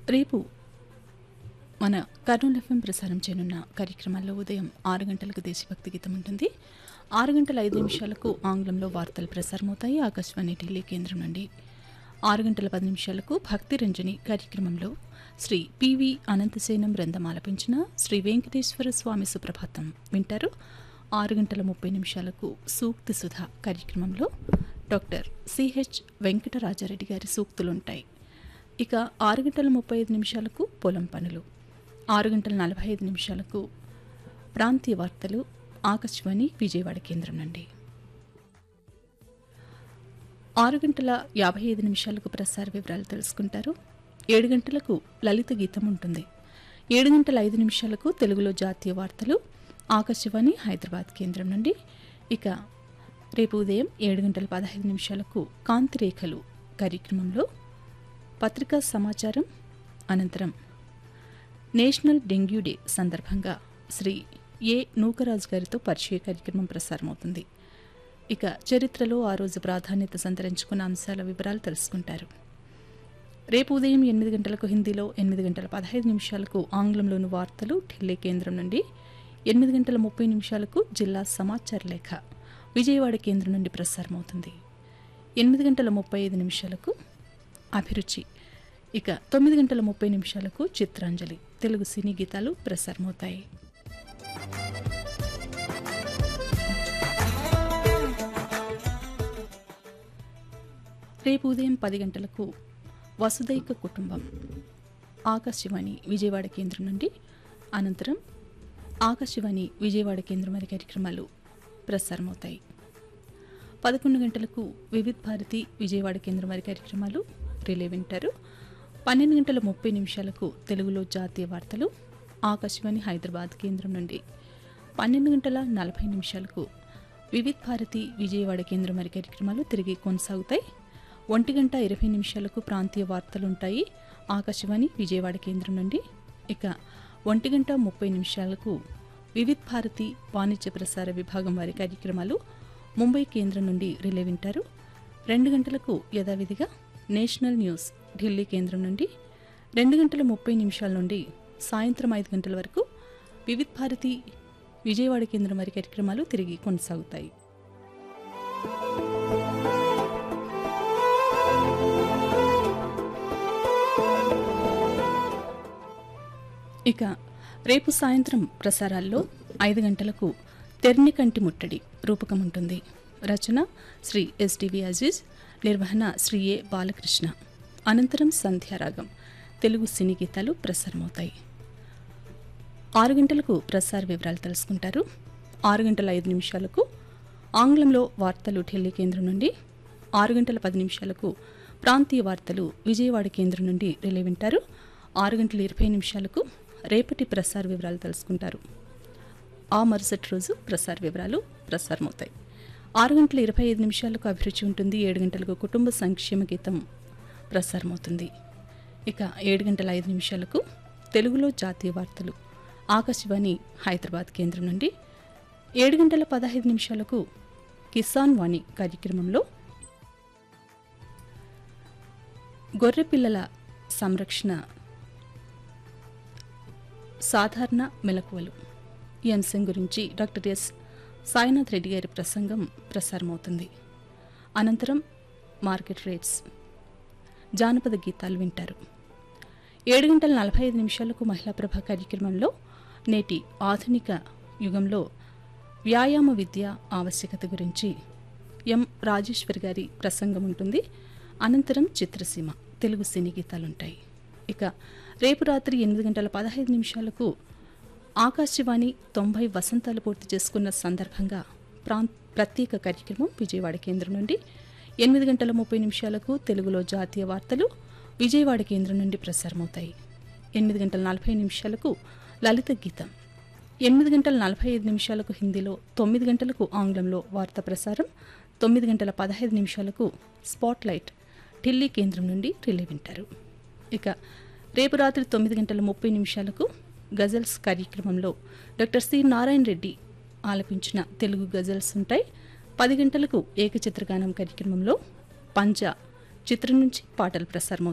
రేపు మన కర్నూలు ఎఫ్ఎం ప్రసారం చేయనున్న కార్యక్రమాల్లో ఉదయం ఆరు గంటలకు దేశభక్తి గీతం ఉంటుంది ఆరు గంటల ఐదు నిమిషాలకు ఆంగ్లంలో వార్తలు ప్రసారమవుతాయి ఆకాశవాణి ఢిల్లీ కేంద్రం నుండి ఆరు గంటల పది నిమిషాలకు భక్తి రంజని కార్యక్రమంలో శ్రీ పివి అనంతసేనం బృందం ఆలపించిన శ్రీ వెంకటేశ్వర స్వామి సుప్రభాతం వింటారు ఆరు గంటల ముప్పై నిమిషాలకు సూక్తి సుధ కార్యక్రమంలో డాక్టర్ సిహెచ్ వెంకటరాజారెడ్డి గారి సూక్తులుంటాయి ఇక ఆరు గంటల ముప్పై ఐదు నిమిషాలకు పొలం పనులు ఆరు గంటల నలభై ఐదు నిమిషాలకు ప్రాంతీయ వార్తలు ఆకాశవాణి విజయవాడ కేంద్రం నుండి ఆరు గంటల యాభై ఐదు నిమిషాలకు ప్రసార వివరాలు తెలుసుకుంటారు ఏడు గంటలకు లలిత గీతం ఉంటుంది ఏడు గంటల ఐదు నిమిషాలకు తెలుగులో జాతీయ వార్తలు ఆకాశవాణి హైదరాబాద్ కేంద్రం నుండి ఇక రేపు ఉదయం ఏడు గంటల పదహైదు నిమిషాలకు కాంతి రేఖలు కార్యక్రమంలో పత్రికా సమాచారం అనంతరం నేషనల్ డెంగ్యూ డే సందర్భంగా శ్రీ ఏ నూకరాజు గారితో పరిచయ కార్యక్రమం ప్రసారమవుతుంది ఇక చరిత్రలో ఆ రోజు ప్రాధాన్యత సంతరించుకున్న అంశాల వివరాలు తెలుసుకుంటారు రేపు ఉదయం ఎనిమిది గంటలకు హిందీలో ఎనిమిది గంటల పదహైదు నిమిషాలకు ఆంగ్లంలోని వార్తలు ఢిల్లీ కేంద్రం నుండి ఎనిమిది గంటల ముప్పై నిమిషాలకు జిల్లా సమాచార లేఖ విజయవాడ కేంద్రం నుండి ప్రసారమవుతుంది ఎనిమిది గంటల ముప్పై ఐదు నిమిషాలకు అభిరుచి ఇక తొమ్మిది గంటల ముప్పై నిమిషాలకు చిత్రాంజలి తెలుగు సినీ గీతాలు ప్రసారమవుతాయి రేపు ఉదయం పది గంటలకు వసుదైక కుటుంబం ఆకాశవాణి విజయవాడ కేంద్రం నుండి అనంతరం ఆకాశవాణి విజయవాడ కేంద్రం వారి కార్యక్రమాలు ప్రసారమవుతాయి పదకొండు గంటలకు వివిధ్ భారతి విజయవాడ కేంద్రం వారి కార్యక్రమాలు రిలే వింటారు పన్నెండు గంటల ముప్పై నిమిషాలకు తెలుగులో జాతీయ వార్తలు ఆకాశవాణి హైదరాబాద్ కేంద్రం నుండి పన్నెండు గంటల నలభై నిమిషాలకు వివిధ్ భారతి విజయవాడ కేంద్రం వారి కార్యక్రమాలు తిరిగి కొనసాగుతాయి ఒంటి గంట ఇరవై నిమిషాలకు ప్రాంతీయ వార్తలు ఉంటాయి ఆకాశవాణి విజయవాడ కేంద్రం నుండి ఇక ఒంటి గంట ముప్పై నిమిషాలకు వివిధ్ భారతి వాణిజ్య ప్రసార విభాగం వారి కార్యక్రమాలు ముంబై కేంద్రం నుండి రిలే వింటారు రెండు గంటలకు యథావిధిగా నేషనల్ న్యూస్ ఢిల్లీ కేంద్రం నుండి రెండు గంటల ముప్పై నిమిషాల నుండి సాయంత్రం ఐదు గంటల వరకు వివిధ్ భారతి విజయవాడ కేంద్రం వారి కార్యక్రమాలు తిరిగి కొనసాగుతాయి ఇక రేపు సాయంత్రం ప్రసారాల్లో ఐదు గంటలకు తెర్నికంటి ముట్టడి రూపకం ఉంటుంది రచన శ్రీ ఎస్డివి అజీజ్ నిర్వహణ శ్రీ ఏ బాలకృష్ణ అనంతరం సంధ్యారాగం తెలుగు సినీ గీతాలు ప్రసారమవుతాయి ఆరు గంటలకు ప్రసార వివరాలు తెలుసుకుంటారు ఆరు గంటల ఐదు నిమిషాలకు ఆంగ్లంలో వార్తలు ఢిల్లీ కేంద్రం నుండి ఆరు గంటల పది నిమిషాలకు ప్రాంతీయ వార్తలు విజయవాడ కేంద్రం నుండి రిలే వింటారు ఆరు గంటల ఇరవై నిమిషాలకు రేపటి ప్రసార వివరాలు తెలుసుకుంటారు ఆ మరుసటి రోజు ప్రసార వివరాలు ప్రసారమవుతాయి ఆరు గంటల ఇరవై ఐదు నిమిషాలకు అభిరుచి ఉంటుంది ఏడు గంటలకు కుటుంబ సంక్షేమ గీతం ప్రసారమవుతుంది ఇక ఏడు గంటల ఐదు నిమిషాలకు తెలుగులో జాతీయ వార్తలు ఆకాశవాణి హైదరాబాద్ కేంద్రం నుండి ఏడు గంటల పదహైదు నిమిషాలకు కిసాన్ వాణి కార్యక్రమంలో గొర్రెపిల్లల సంరక్షణ సాధారణ మెలకువలు ఈ అంశం గురించి డాక్టర్ ఎస్ సాయినాథ్ రెడ్డి గారి ప్రసంగం ప్రసారమవుతుంది అనంతరం మార్కెట్ రేట్స్ జానపద గీతాలు వింటారు ఏడు గంటల నలభై ఐదు నిమిషాలకు మహిళా ప్రభ కార్యక్రమంలో నేటి ఆధునిక యుగంలో వ్యాయామ విద్య ఆవశ్యకత గురించి ఎం రాజేశ్వరి గారి ప్రసంగం ఉంటుంది అనంతరం చిత్రసీమ తెలుగు సినీ గీతాలుంటాయి ఇక రేపు రాత్రి ఎనిమిది గంటల పదహైదు నిమిషాలకు ఆకాశవాణి తొంభై వసంతాలు పూర్తి చేసుకున్న సందర్భంగా ప్రాంత ప్రత్యేక కార్యక్రమం విజయవాడ కేంద్రం నుండి ఎనిమిది గంటల ముప్పై నిమిషాలకు తెలుగులో జాతీయ వార్తలు విజయవాడ కేంద్రం నుండి ప్రసారమవుతాయి ఎనిమిది గంటల నలభై నిమిషాలకు లలిత గీతం ఎనిమిది గంటల నలభై ఐదు నిమిషాలకు హిందీలో తొమ్మిది గంటలకు ఆంగ్లంలో వార్త ప్రసారం తొమ్మిది గంటల పదహైదు నిమిషాలకు స్పాట్ లైట్ ఢిల్లీ కేంద్రం నుండి రిలే వింటారు ఇక రేపు రాత్రి తొమ్మిది గంటల ముప్పై నిమిషాలకు గజల్స్ కార్యక్రమంలో డాక్టర్ సి నారాయణ రెడ్డి ఆలపించిన తెలుగు గజల్స్ ఉంటాయి పది గంటలకు ఏకచిత్రగానం కార్యక్రమంలో పంజా చిత్రం నుంచి పాటలు ప్రసారమవుతాయి